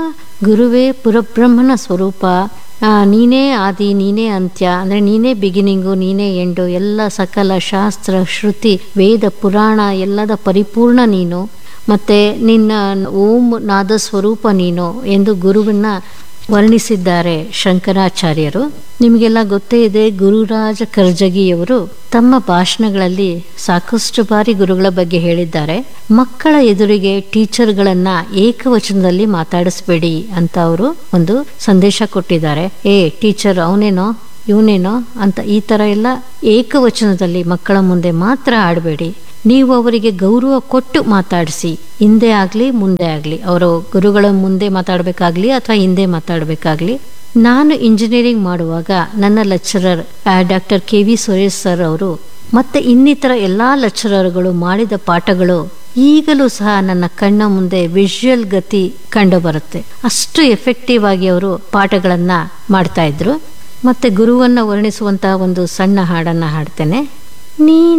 ಗುರುವೇ ಪುರಬ್ರಹ್ಮನ ಸ್ವರೂಪ ಆ, ನೀನೇ ಆದಿ ನೀನೇ ಅಂತ್ಯ ಅಂದರೆ ನೀನೇ ಬಿಗಿನಿಂಗು ನೀನೇ ಎಂಡು ಎಲ್ಲ ಸಕಲ ಶಾಸ್ತ್ರ ಶ್ರುತಿ ವೇದ ಪುರಾಣ ಎಲ್ಲದ ಪರಿಪೂರ್ಣ ನೀನು ಮತ್ತೆ ನಿನ್ನ ಓಂ ನಾದ ಸ್ವರೂಪ ನೀನು ಎಂದು ಗುರುವನ್ನ ವರ್ಣಿಸಿದ್ದಾರೆ ಶಂಕರಾಚಾರ್ಯರು ನಿಮಗೆಲ್ಲ ಗೊತ್ತೇ ಇದೆ ಗುರುರಾಜ ಕರ್ಜಗಿಯವರು ತಮ್ಮ ಭಾಷಣಗಳಲ್ಲಿ ಸಾಕಷ್ಟು ಬಾರಿ ಗುರುಗಳ ಬಗ್ಗೆ ಹೇಳಿದ್ದಾರೆ ಮಕ್ಕಳ ಎದುರಿಗೆ ಟೀಚರ್ಗಳನ್ನ ಏಕವಚನದಲ್ಲಿ ಮಾತಾಡಿಸ್ಬೇಡಿ ಅಂತ ಅವರು ಒಂದು ಸಂದೇಶ ಕೊಟ್ಟಿದ್ದಾರೆ ಏ ಟೀಚರ್ ಅವನೇನೋ ಇವನೇನೋ ಅಂತ ಈ ತರ ಎಲ್ಲ ಏಕವಚನದಲ್ಲಿ ಮಕ್ಕಳ ಮುಂದೆ ಮಾತ್ರ ಆಡಬೇಡಿ ನೀವು ಅವರಿಗೆ ಗೌರವ ಕೊಟ್ಟು ಮಾತಾಡಿಸಿ ಹಿಂದೆ ಆಗ್ಲಿ ಮುಂದೆ ಆಗ್ಲಿ ಅವರು ಗುರುಗಳ ಮುಂದೆ ಮಾತಾಡಬೇಕಾಗ್ಲಿ ಅಥವಾ ಹಿಂದೆ ಮಾತಾಡಬೇಕಾಗ್ಲಿ ನಾನು ಇಂಜಿನಿಯರಿಂಗ್ ಮಾಡುವಾಗ ನನ್ನ lecturer doctor K V Suresh sir ಅವರು ಮತ್ತೆ ಇನ್ನಿತರ ಎಲ್ಲಾ ಲೆಕ್ಚರರ್ಗಳು ಮಾಡಿದ ಪಾಠಗಳು ಈಗಲೂ ಸಹ ನನ್ನ ಕಣ್ಣ ಮುಂದೆ ವಿಜುವಲ್ ಗತಿ ಕಂಡು ಬರುತ್ತೆ ಅಷ್ಟು ಎಫೆಕ್ಟಿವ್ ಆಗಿ ಅವರು ಪಾಠಗಳನ್ನ ಮಾಡ್ತಾ ಇದ್ರು ಮತ್ತೆ ಗುರುವನ್ನ ವರ್ಣಿಸುವಂತಹ ಒಂದು ಸಣ್ಣ ಹಾಡನ್ನ ಹಾಡ್ತೇನೆ ನೀ